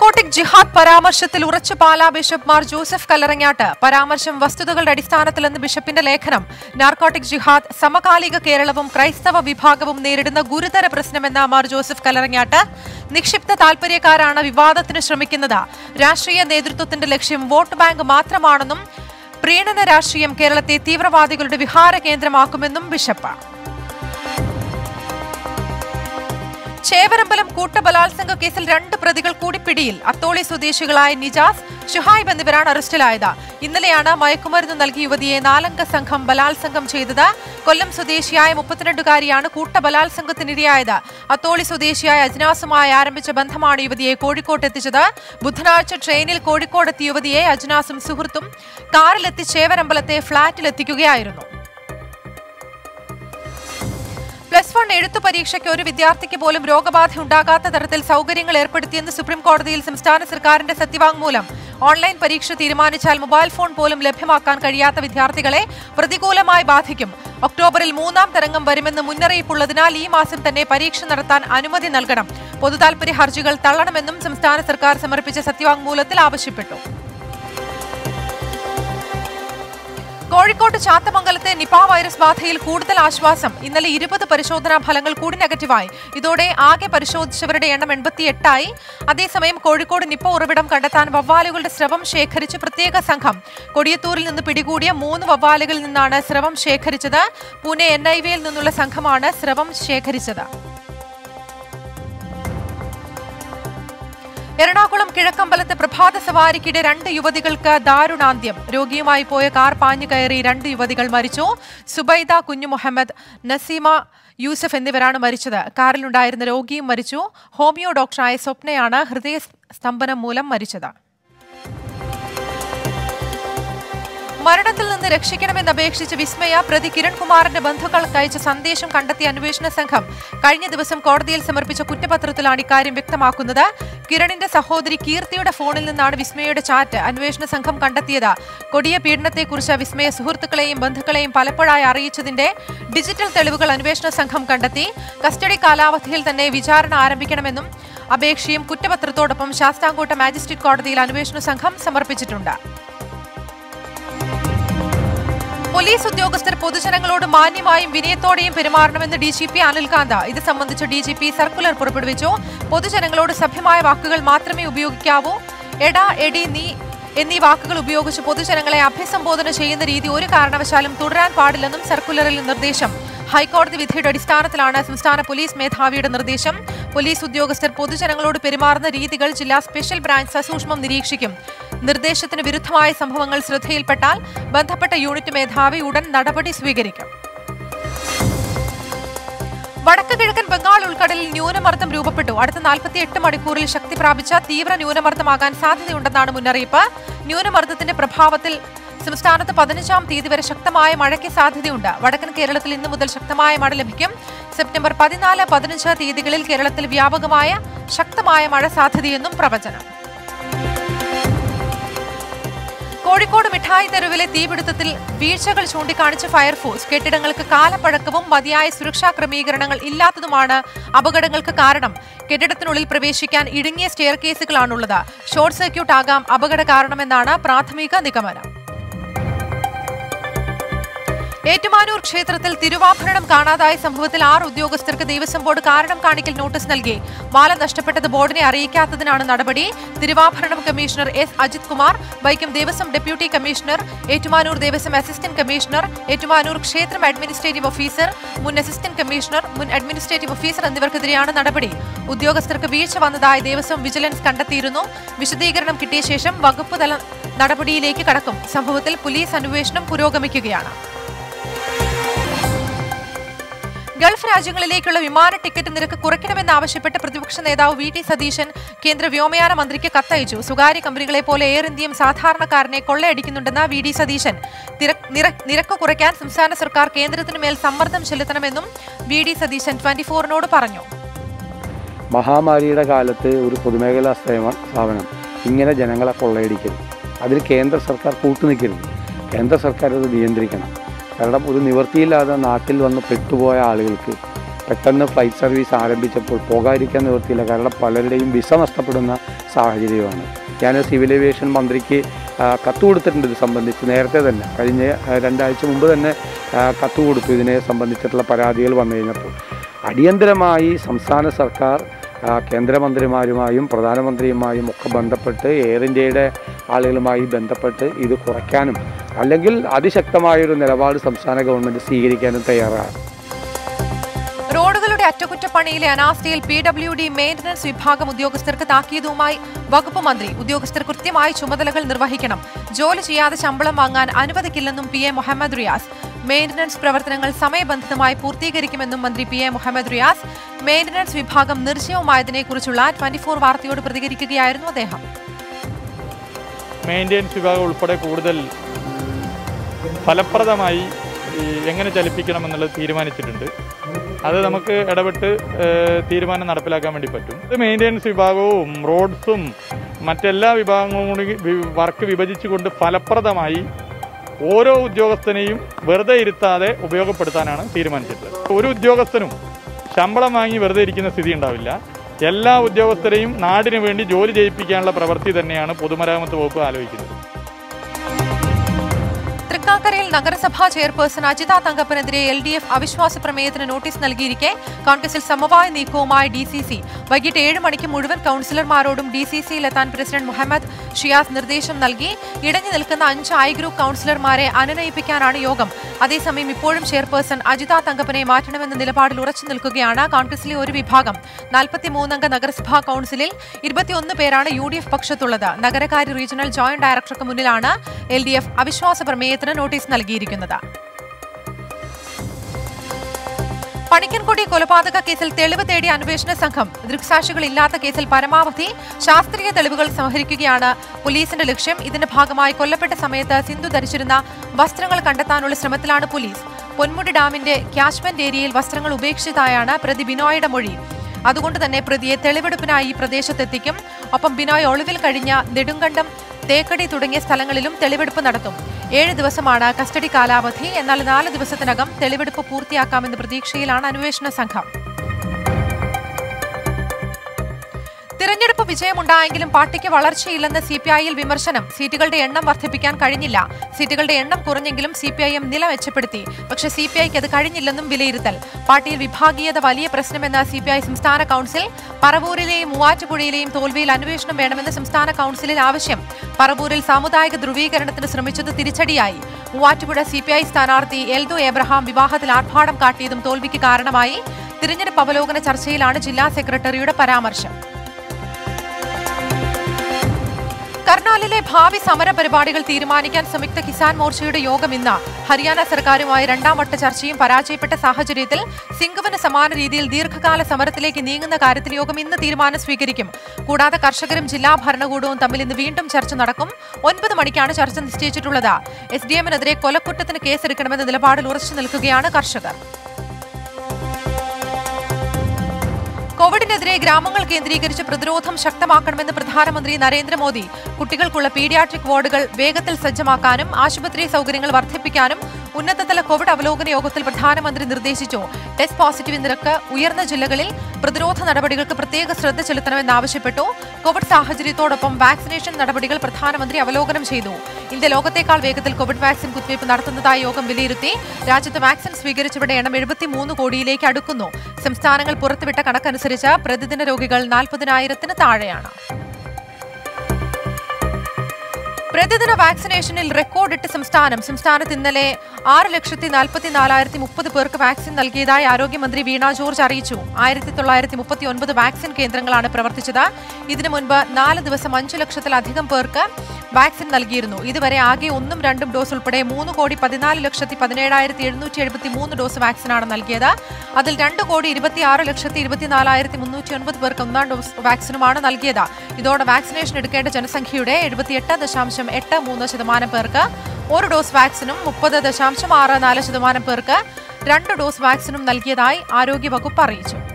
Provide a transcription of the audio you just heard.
narcotic ജിഹാദ് പരാമർശത്തിൽ ഉറച്ചു പാലാ ബിഷപ്പ് മാർ ജോസഫ് കല്ലറങ്ങാട്ട് പരാമർശം വസ്തുതകളുടെ അടിസ്ഥാനത്തിലെന്ന് ബിഷപ്പിന്റെ ലേഖനം നാർക്കോട്ടിക് ജിഹാദ് സമകാലിക കേരളവും ക്രൈസ്തവ വിഭാഗവും നേരിടുന്ന ഗുരുതര പ്രശ്നമെന്ന മാർ ജോസഫ് കല്ലറങ്ങാട്ട് നിക്ഷിപ്ത താൽപര്യക്കാരാണ് വിവാദത്തിന് ശ്രമിക്കുന്നത് രാഷ്ട്രീയ നേതൃത്വത്തിന്റെ ലക്ഷ്യം വോട്ട് ബാങ്ക് മാത്രമാണെന്നും പ്രീണന രാഷ്ട്രീയം കേരളത്തെ തീവ്രവാദികളുടെ വിഹാര കേന്ദ്രമാക്കുമെന്നും ബിഷപ്പ് ചേവരമ്പലം കൂട്ടബലാത്സംഗ കേസിൽ രണ്ട് പ്രതികൾ കൂടി പിടിയിൽ അത്തോളി സ്വദേശികളായ നിജാസ് ഷുഹൈബ് എന്നിവരാണ് അറസ്റ്റിലായത് ഇന്നലെയാണ് മയക്കുമരുന്ന് നൽകിയ യുവതിയെ നാലംഗ സംഘം ബലാത്സംഗം ചെയ്തത് കൊല്ലം സ്വദേശിയായ മുപ്പത്തിരണ്ടുകാരിയാണ് കൂട്ടബലാത്സംഗത്തിനിരയായത് അത്തോളി സ്വദേശിയായ അജ്നാസുമായി ആരംഭിച്ച ബന്ധമാണ് യുവതിയെ കോഴിക്കോട്ട് എത്തിച്ചത് ബുധനാഴ്ച ട്രെയിനിൽ കോഴിക്കോടെത്തിയ യുവതിയെ അജ്നാസും സുഹൃത്തും കാറിലെത്തി ചേവരമ്പലത്തെ ഫ്ളാറ്റിലെത്തിക്കുകയായിരുന്നു പ്ലസ് വൺ എഴുത്തു പരീക്ഷയ്ക്ക് ഒരു വിദ്യാർത്ഥിക്ക് പോലും രോഗബാധ ഉണ്ടാകാത്ത തരത്തിൽ സൗകര്യങ്ങൾ ഏർപ്പെടുത്തിയെന്ന് സുപ്രീം കോടതിയിൽ സംസ്ഥാന സർക്കാരിന്റെ സത്യവാങ്മൂലം ഓൺലൈൻ പരീക്ഷ തീരുമാനിച്ചാൽ മൊബൈൽ ഫോൺ പോലും ലഭ്യമാക്കാൻ കഴിയാത്ത വിദ്യാർത്ഥികളെ പ്രതികൂലമായി ബാധിക്കും ഒക്ടോബറിൽ മൂന്നാം തരംഗം വരുമെന്ന് മുന്നറിയിപ്പുള്ളതിനാൽ ഈ മാസം തന്നെ പരീക്ഷ നടത്താൻ അനുമതി നൽകണം പൊതുതാൽപര്യ ഹർജികൾ തള്ളണമെന്നും സംസ്ഥാന സർക്കാർ സമർപ്പിച്ച സത്യവാങ്മൂലത്തിൽ ആവശ്യപ്പെട്ടു കോഴിക്കോട് ചാത്തമംഗലത്തെ നിപ വൈറസ് ബാധയിൽ കൂടുതൽ ആശ്വാസം ഇന്നലെ ഇരുപത് പരിശോധനാ ഫലങ്ങൾ കൂടി നെഗറ്റീവായി ഇതോടെ ആകെ പരിശോധിച്ചവരുടെ എണ്ണം എൺപത്തിയെട്ടായി അതേസമയം കോഴിക്കോട് നിപ ഉറവിടം കണ്ടെത്താൻ വവ്വാലുകളുടെ സ്രവം ശേഖരിച്ച് പ്രത്യേക സംഘം കൊടിയത്തൂരിൽ നിന്ന് പിടികൂടിയ മൂന്ന് വവ്വാലുകളിൽ നിന്നാണ് സ്രവം ശേഖരിച്ചത് പൂനെ എൻ ഐ വിയിൽ നിന്നുള്ള സംഘമാണ് സ്രവം ശേഖരിച്ചത് എറണാകുളം കിഴക്കമ്പലത്തെ പ്രഭാത സവാരിക്കിടെ രണ്ട് യുവതികൾക്ക് ദാരുണാന്ത്യം രോഗിയുമായി പോയ കാർ പാഞ്ഞു കയറി രണ്ട് യുവതികൾ മരിച്ചു സുബൈദ കുഞ്ഞു മുഹമ്മദ് നസീമ യൂസഫ് എന്നിവരാണ് മരിച്ചത് കാറിലുണ്ടായിരുന്ന രോഗിയും മരിച്ചു ഹോമിയോ ഡോക്ടറായ സ്വപ്നയാണ് ഹൃദയ സ്തംഭനം മൂലം മരിച്ചത് മരണത്തിൽ നിന്ന് രക്ഷിക്കണമെന്ന് അപേക്ഷിച്ച് വിസ്മയ പ്രതി കിരൺകുമാറിന്റെ ബന്ധുക്കൾക്ക് അയച്ച സന്ദേശം കണ്ടെത്തിയ അന്വേഷണ സംഘം കഴിഞ്ഞ ദിവസം കോടതിയിൽ സമർപ്പിച്ച കുറ്റപത്രത്തിലാണ് ഇക്കാര്യം വ്യക്തമാക്കുന്നത് കിരണിന്റെ സഹോദരി കീർത്തിയുടെ ഫോണിൽ നിന്നാണ് വിസ്മയയുടെ ചാറ്റ് അന്വേഷണ സംഘം കണ്ടെത്തിയത് കൊടിയ പീഡനത്തെക്കുറിച്ച് വിസ്മയ സുഹൃത്തുക്കളെയും ബന്ധുക്കളെയും പലപ്പോഴായി അറിയിച്ചതിന്റെ ഡിജിറ്റൽ തെളിവുകൾ അന്വേഷണ സംഘം കണ്ടെത്തി കസ്റ്റഡി കാലാവധിയിൽ തന്നെ വിചാരണ ആരംഭിക്കണമെന്നും അപേക്ഷയും കുറ്റപത്രത്തോടൊപ്പം ശാസ്താംകോട്ട മാജിസ്ട്രേറ്റ് കോടതിയിൽ അന്വേഷണ സംഘം സമർപ്പിച്ചിട്ടുണ്ട് പോലീസ് ഉദ്യോഗസ്ഥർ പൊതുജനങ്ങളോട് മാന്യമായും വിനയത്തോടെയും പെരുമാറണമെന്ന് ഡി ജി പി അനിൽകാന്ത് ഇത് സംബന്ധിച്ച് ഡി ജി പി സർക്കുലർ പുറപ്പെടുവിച്ചു പൊതുജനങ്ങളോട് സഭ്യമായ വാക്കുകൾ മാത്രമേ ഉപയോഗിക്കാവൂ എടാ എടി നീ എന്നീ വാക്കുകൾ ഉപയോഗിച്ച് പൊതുജനങ്ങളെ അഭിസംബോധന ചെയ്യുന്ന രീതി ഒരു കാരണവശാലും തുടരാൻ പാടില്ലെന്നും സർക്കുലറിൽ നിർദ്ദേശം ഹൈക്കോടതി വിധിയുടെ അടിസ്ഥാനത്തിലാണ് സംസ്ഥാന പോലീസ് മേധാവിയുടെ നിർദ്ദേശം പോലീസ് ഉദ്യോഗസ്ഥർ പൊതുജനങ്ങളോട് പെരുമാറുന്ന രീതികൾ ജില്ലാ സ്പെഷ്യൽ ബ്രാഞ്ച് സസൂക്ഷ്മം നിരീക്ഷിക്കും നിർദ്ദേശത്തിന് വിരുദ്ധമായ സംഭവങ്ങൾ ശ്രദ്ധയിൽപ്പെട്ടാൽ ബന്ധപ്പെട്ട യൂണിറ്റ് മേധാവി ഉടൻ നടപടി സ്വീകരിക്കും വടക്ക് കിഴക്കൻ ബംഗാൾ ഉൾക്കടലിൽ ന്യൂനമർദ്ദം രൂപപ്പെട്ടു അടുത്ത നാൽപ്പത്തിയെട്ട് മണിക്കൂറിൽ ശക്തി പ്രാപിച്ച തീവ്ര ന്യൂനമർദ്ദമാകാൻ സാധ്യതയുണ്ടെന്നാണ് മുന്നറിയിപ്പ് ന്യൂനമർദ്ദത്തിന്റെ പ്രഭാവത്തിൽ സംസ്ഥാനത്ത് പതിനഞ്ചാം തീയതി വരെ ശക്തമായ മഴയ്ക്ക് സാധ്യതയുണ്ട് വടക്കൻ കേരളത്തിൽ ഇന്നു മുതൽ ശക്തമായ മഴ ലഭിക്കും സെപ്റ്റംബർ പതിനാല് പതിനഞ്ച് തീയതികളിൽ കേരളത്തിൽ വ്യാപകമായ ശക്തമായ മഴ സാധ്യതയെന്നും പ്രവചനം കോഴിക്കോട് മിഠായി തെരുവിലെ തീപിടുത്തത്തിൽ വീഴ്ചകൾ ചൂണ്ടിക്കാണിച്ച് ഫയർഫോഴ്സ് കെട്ടിടങ്ങൾക്ക് കാലപ്പഴക്കവും മതിയായ സുരക്ഷാ ക്രമീകരണങ്ങൾ ഇല്ലാത്തതുമാണ് അപകടങ്ങൾക്ക് കാരണം കെട്ടിടത്തിനുള്ളിൽ പ്രവേശിക്കാൻ ഇടുങ്ങിയ സ്റ്റെയർ കേസുകളാണുള്ളത് ഷോർട്ട് സർക്യൂട്ട് ആകാം അപകട കാരണമെന്നാണ് പ്രാഥമിക നിഗമനം ഏറ്റുമാനൂർ ക്ഷേത്രത്തിൽ തിരുവാഭരണം കാണാതായ സംഭവത്തിൽ ആറ് ഉദ്യോഗസ്ഥർക്ക് ദേവസ്വം ബോർഡ് കാരണം കാണിക്കൽ നോട്ടീസ് നൽകി മാല നഷ്ടപ്പെട്ടത് ബോർഡിനെ അറിയിക്കാത്തതിനാണ് നടപടി തിരുവാഭരണം commissioner S Ajith Kumar Vaikom Devaswom deputy commissioner Ettumanoor Devaswom assistant commissioner Ettumanoor ക്ഷേത്രം അഡ്മിനിസ്ട്രേറ്റീവ് ഓഫീസർ മുൻ അസിസ്റ്റന്റ് കമ്മീഷണർ മുൻ അഡ്മിനിസ്ട്രേറ്റീവ് ഓഫീസർ എന്നിവർക്കെതിരെയാണ് നടപടി ഉദ്യോഗസ്ഥർക്ക് വീഴ്ച വന്നതായി ദേവസ്വം വിജിലൻസ് കണ്ടെത്തിയിരുന്നു വിശദീകരണം കിട്ടിയ ശേഷം വകുപ്പ് തല നടപടിയിലേക്ക് കടക്കും സംഭവത്തിൽ പോലീസ് അന്വേഷണം പുരോഗമിക്കുകയാണ് ഗൾഫ് രാജ്യങ്ങളിലേക്കുള്ള വിമാന ടിക്കറ്റ് നിരക്ക് കുറയ്ക്കണമെന്നാവശ്യപ്പെട്ട് പ്രതിപക്ഷ നേതാവ് വി ടി സതീശൻ കേന്ദ്ര വ്യോമയാന മന്ത്രിക്ക് കത്തയച്ചു സ്വകാര്യ കമ്പനികളെ പോലെ എയർ ഇന്ത്യയും സാധാരണക്കാരനെ കൊള്ളയടിക്കുന്നുണ്ടെന്ന വി ഡി സതീശൻ തിര- നിര- നിരക്ക് കുറയ്ക്കാൻ സംസ്ഥാന സർക്കാർ കേന്ദ്രത്തിന് മേൽ സമ്മർദ്ദം ചെലുത്തണമെന്നും വി ഡി സതീശൻ ട്വന്റി ഫോറിനോട് പറഞ്ഞു മഹാമാരിയുടെ കാലത്ത് ഒരു പൊതുമേഖലാ സേവ സ്ഥാപനം ഇങ്ങനെ ജനങ്ങളെ കൊള്ളയടിക്കരുത് അതിൽ കേന്ദ്ര സർക്കാർ കൂട്ടുനിൽക്കരുത് കേന്ദ്ര സർക്കാർ അത് നിയന്ത്രിക്കണം കാരണം ഒരു നിവൃത്തിയില്ലാതെ നാട്ടിൽ വന്ന് പെട്ടുപോയ ആളുകൾക്ക് പെട്ടെന്ന് ഫ്ലൈറ്റ് സർവീസ് ആരംഭിച്ചപ്പോൾ പോകാതിരിക്കാൻ നിവൃത്തിയില്ല കാരണം പലരുടെയും വിസ നഷ്ടപ്പെടുന്ന സാഹചര്യമാണ് ഞാൻ സിവിൽ ഏവിയേഷൻ മന്ത്രിക്ക് ആ, കത്ത് കൊടുത്തിട്ടുണ്ട് ഇത് സംബന്ധിച്ച് നേരത്തെ തന്നെ കഴിഞ്ഞ ആ, രണ്ടാഴ്ച മുമ്പ് തന്നെ ആ, കത്ത് കൊടുത്തു ഇതിനെ സംബന്ധിച്ചിട്ടുള്ള പരാതികൾ വന്നു കഴിഞ്ഞപ്പോൾ അടിയന്തരമായി സംസ്ഥാന സർക്കാർ ആ, കേന്ദ്രമന്ത്രിമാരുമായും പ്രധാനമന്ത്രിയുമായും ഒക്കെ ബന്ധപ്പെട്ട് എയർ ഇന്ത്യയുടെ ആളുകളുമായി ബന്ധപ്പെട്ട് ഇത് കുറയ്ക്കാനും അല്ലെങ്കിൽ അതിശക്തമായൊരു നിലപാട് സംസ്ഥാന ഗവൺമെൻറ് സ്വീകരിക്കാനും തയ്യാറാണ് റോഡുകളുടെ അറ്റകുറ്റപ്പണിയിലെ അനാസ്ഥയിൽ പി ഡബ്ല്യു ഡി മെയിന്റനൻസ് വിഭാഗം ഉദ്യോഗസ്ഥർക്ക് താക്കീതുമായി വകുപ്പ് മന്ത്രി ഉദ്യോഗസ്ഥർ കൃത്യമായി ചുമതലകൾ നിർവഹിക്കണം ജോലി ചെയ്യാതെ ശമ്പളം വാങ്ങാൻ അനുവദിക്കില്ലെന്നും P A Muhammad Riyas maintenance പ്രവർത്തനങ്ങൾ സമയബന്ധിതമായി പൂർത്തീകരിക്കുമെന്നും മന്ത്രി P A Muhammad Riyas maintenance വിഭാഗം നിർജ്ജീവമായതിനെക്കുറിച്ചുള്ള ട്വന്റി ഫോർ വാർത്തയോട് പ്രതികരിക്കുകയായിരുന്നു അദ്ദേഹം മെയിൻ്റെനൻസ് വിഭാഗം ഉൾപ്പെടെ കൂടുതൽ ഫലപ്രദമായി ഈ എങ്ങനെ ചലിപ്പിക്കണം എന്നുള്ളത് തീരുമാനിച്ചിട്ടുണ്ട് അത് നമുക്ക് ഇടപെട്ട് ഏഹ്, തീരുമാനം നടപ്പിലാക്കാൻ വേണ്ടി പറ്റും ഇത് മെയിൻ്റെനൻസ് വിഭാഗവും റോഡ്സും മറ്റെല്ലാ വിഭാഗങ്ങളും കൂടി വി- വർക്ക് വിഭജിച്ചുകൊണ്ട് ഫലപ്രദമായി ഓരോ ഉദ്യോഗസ്ഥനെയും വെറുതെ ഇരുത്താതെ ഉപയോഗപ്പെടുത്താനാണ് തീരുമാനിച്ചിട്ടുള്ളത് ഒരു ഉദ്യോഗസ്ഥനും ശമ്പളം വാങ്ങി വെറുതെ ഇരിക്കുന്ന സ്ഥിതി ഉണ്ടാവില്ല എല്ലാ ഉദ്യോഗസ്ഥരെയും നാടിനു വേണ്ടി ജോലി ചെയ്യിപ്പിക്കാനുള്ള പ്രവൃത്തി തന്നെയാണ് പൊതുമരാമത്ത് വകുപ്പ് ആലോചിക്കുന്നത് തൃക്കാക്കരയിൽ നഗരസഭാ ചെയർപേഴ്സൺ അജിത തങ്കപ്പനെതിരെ എൽ ഡി എഫ് അവിശ്വാസ പ്രമേയത്തിന് നോട്ടീസ് നൽകിയിരിക്കെ കോൺഗ്രസിൽ സമവായ നീക്കവുമായി ഡി സി സി വൈകിട്ട് ഏഴ് മണിക്ക് മുഴുവൻ കൌൺസിലർമാരോടും ഡി സി സിയിലെത്താൻ പ്രസിഡന്റ് മുഹമ്മദ് ഷിയാസ് നിർദ്ദേശം നൽകി ഇടഞ്ഞു നിൽക്കുന്ന അഞ്ച് ഐ ഗ്രൂപ്പ് കൌൺസിലർമാരെ അനുനയിപ്പിക്കാനാണ് യോഗം അതേസമയം ഇപ്പോഴും ചെയർപേഴ്സൺ അജിത തങ്കപ്പനെ മാറ്റണമെന്ന നിലപാടിൽ ഉറച്ചു നിൽക്കുകയാണ് കോൺഗ്രസിലെ ഒരു വിഭാഗം നാൽപ്പത്തിമൂന്നംഗ നഗരസഭാ കൌൺസിലിൽ ഇരുപത്തിയൊന്ന് പേരാണ് യു ഡി എഫ് പക്ഷത്തുള്ളത് നഗരകാര്യ റീജിയണൽ ജോയിന്റ് ഡയറക്ടർക്ക് മുന്നിലാണ് എൽ ഡി എഫ് അവിശ്വാസ പ്രമേയത്തിന് നോട്ടീസ് നൽകിയിരിക്കുന്നത് പണിക്കൻകുടി കൊലപാതക കേസിൽ തെളിവ് തേടിയ അന്വേഷണ സംഘം ദൃക്സാക്ഷികളില്ലാത്ത കേസിൽ പരമാവധി ശാസ്ത്രീയ തെളിവുകൾ സംഹരിക്കുകയാണ് പോലീസിന്റെ ലക്ഷ്യം ഇതിന്റെ ഭാഗമായി കൊല്ലപ്പെട്ട സമയത്ത് സിന്ധു ധരിച്ചിരുന്ന വസ്ത്രങ്ങൾ കണ്ടെത്താനുള്ള ശ്രമത്തിലാണ് പോലീസ് പൊന്മുടി ഡാമിന്റെ ക്യാച്ച്മെന്റ് ഏരിയയിൽ വസ്ത്രങ്ങൾ ഉപേക്ഷിച്ചതായാണ് പ്രതി ബിനോയുടെ മൊഴി അതുകൊണ്ട് തന്നെ പ്രതിയെ തെളിവെടുപ്പിനായി ഈ പ്രദേശത്തെത്തിക്കും ഒപ്പം ബിനോയ് ഒളിവിൽ കഴിഞ്ഞ നെടുങ്കണ്ടം തേക്കടി തുടങ്ങിയ സ്ഥലങ്ങളിലും തെളിവെടുപ്പ് നടത്തും ഏഴ് ദിവസമാണ് കസ്റ്റഡി കാലാവധി എന്നാൽ നാല് ദിവസത്തിനകം തെളിവെടുപ്പ് പൂർത്തിയാക്കാമെന്ന പ്രതീക്ഷയിലാണ് അന്വേഷണ സംഘം തിരഞ്ഞെടുപ്പ് വിജയമുണ്ടായെങ്കിലും പാർട്ടിക്ക് വളർച്ചയില്ലെന്ന് സി പി ഐയിൽ വിമർശനം സീറ്റുകളുടെ എണ്ണം വർദ്ധിപ്പിക്കാൻ കഴിഞ്ഞില്ല സീറ്റുകളുടെ എണ്ണം കുറഞ്ഞെങ്കിലും സി പി ഐ എം നില മെച്ചപ്പെടുത്തി പക്ഷേ സി പി ഐക്ക് അത് കഴിഞ്ഞില്ലെന്നും വിലയിരുത്തൽ പാർട്ടിയിൽ വിഭാഗീയത വലിയ പ്രശ്നമെന്ന സി പി ഐ സംസ്ഥാന കൌൺസിൽ പറവൂരിലെയും മൂവാറ്റുപുഴയിലെയും തോൽവിയിൽ അന്വേഷണം വേണമെന്ന് സംസ്ഥാന കൌൺസിലിൽ ആവശ്യം പറവൂരിൽ സാമുദായിക ധ്രുവീകരണത്തിന് ശ്രമിച്ചത് തിരിച്ചടിയായി മൂവാറ്റുപുഴ സി പി ഐ സ്ഥാനാർത്ഥി എൽദോ എബ്രഹാം വിവാഹത്തിൽ ആർഭാടം കാട്ടിയതും തോൽവിക്ക് കാരണമായി തിരഞ്ഞെടുപ്പ് അവലോകന ചർച്ചയിലാണ് ജില്ലാ സെക്രട്ടറിയുടെ പരാമർശം കർണാലിലെ ഭാവി സമര പരിപാടികൾ തീരുമാനിക്കാൻ സംയുക്ത കിസാൻ മോർച്ചയുടെ യോഗം ഇന്ന് ഹരിയാന സർക്കാരുമായി രണ്ടാം വട്ട ചർച്ചയും പരാജയപ്പെട്ട സാഹചര്യത്തിൽ സിംഗുവിന് സമാന രീതിയിൽ ദീർഘകാല സമരത്തിലേക്ക് നീങ്ങുന്ന കാര്യത്തിൽ യോഗം ഇന്ന് തീരുമാനം സ്വീകരിക്കും കൂടാതെ കർഷകരും ജില്ലാ ഭരണകൂടവും തമ്മിൽ ഇന്ന് വീണ്ടും ചർച്ച നടക്കും ഒൻപത് മണിക്കാണ് ചർച്ച നിശ്ചയിച്ചിട്ടുള്ളത് എസ് ഡി എമ്മിനെതിരെ കൊലക്കുറ്റത്തിന് കേസെടുക്കണമെന്ന നിലപാടിൽ ഉറച്ചു നിൽക്കുകയാണ് കർഷകർ കോവിഡിനെതിരെ ഗ്രാമങ്ങൾ കേന്ദ്രീകരിച്ച് പ്രതിരോധം ശക്തമാക്കണമെന്ന് പ്രധാനമന്ത്രി നരേന്ദ്രമോദി കുട്ടികൾക്കുള്ള പീഡിയാട്രിക് വാർഡുകൾ വേഗത്തിൽ സജ്ജമാക്കാനും ആശുപത്രി സൗകര്യങ്ങൾ വർദ്ധിപ്പിക്കാനും ഉന്നതതല കോവിഡ് അവലോകന യോഗത്തിൽ പ്രധാനമന്ത്രി നിർദ്ദേശിച്ചു ടെസ്റ്റ് പോസിറ്റീവ് നിരക്ക് ഉയർന്ന ജില്ലകളിൽ പ്രതിരോധ നടപടികൾക്ക് പ്രത്യേക ശ്രദ്ധ ചെലുത്തണമെന്നാവശ്യപ്പെട്ടു കോവിഡ് സാഹചര്യത്തോടൊപ്പം വാക്സിനേഷൻ നടപടികൾ പ്രധാനമന്ത്രി അവലോകനം ചെയ്തു ഇന്ത്യ ലോകത്തേക്കാൾ വേഗത്തിൽ കോവിഡ് വാക്സിൻ കുത്തിവയ്പ് നടത്തുന്നതായി യോഗം വിലയിരുത്തി രാജ്യത്ത് വാക്സിൻ സ്വീകരിച്ചവരുടെ എണ്ണം എഴുപത്തിമൂന്ന് കോടിയിലേക്ക് അടുക്കുന്നു സംസ്ഥാനങ്ങൾ പുറത്തുവിട്ട കണക്കനുസരിച്ച് പ്രതിദിന രോഗികൾ നാൽപ്പതിനായിരത്തിന് താഴെയാണ് പ്രതിദിന വാക്സിനേഷനിൽ റെക്കോർഡിട്ട് സംസ്ഥാനം സംസ്ഥാനത്ത് ഇന്നലെ ആറ് ലക്ഷത്തി നാൽപ്പത്തി നാലായിരത്തി മുപ്പത് പേർക്ക് വാക്സിൻ നൽകിയതായി ആരോഗ്യമന്ത്രി വീണ ജോർജ് അറിയിച്ചു ആയിരത്തി തൊള്ളായിരത്തി മുപ്പത്തി ഒൻപത് വാക്സിൻ കേന്ദ്രങ്ങളാണ് പ്രവർത്തിച്ചത് ഇതിനു മുൻപ് നാല് ദിവസം അഞ്ചു ലക്ഷത്തിലധികം പേർക്ക് വാക്സിൻ നൽകിയിരുന്നു ഇതുവരെ ആകെ ഒന്നും രണ്ടും ഡോസ് ഉൾപ്പെടെ മൂന്ന് കോടി പതിനാല് ലക്ഷത്തി പതിനേഴായിരത്തി എഴുന്നൂറ്റി എഴുപത്തി മൂന്ന് ഡോസ് വാക്സിനാണ് നൽകിയത് അതിൽ രണ്ട് കോടി ഇരുപത്തിയാറ് ലക്ഷത്തി ഇരുപത്തിനാലായിരത്തി മുന്നൂറ്റി ഒൻപത് പേർക്ക് ഒന്നാം ഡോസ് വാക്സിനുമാണ് നൽകിയത് ഇതോടെ വാക്സിനേഷൻ എടുക്കേണ്ട ജനസംഖ്യയുടെ എഴുപത്തിയെട്ട് ദശാംശം എട്ട് മൂന്ന് ശതമാനം പേർക്ക് ഒരു ഡോസ് വാക്സിനും മുപ്പത് ദശാംശം ആറ് നാല് ശതമാനം പേർക്ക് രണ്ട് ഡോസ് വാക്സിനും നൽകിയതായി ആരോഗ്യവകുപ്പ് അറിയിച്ചു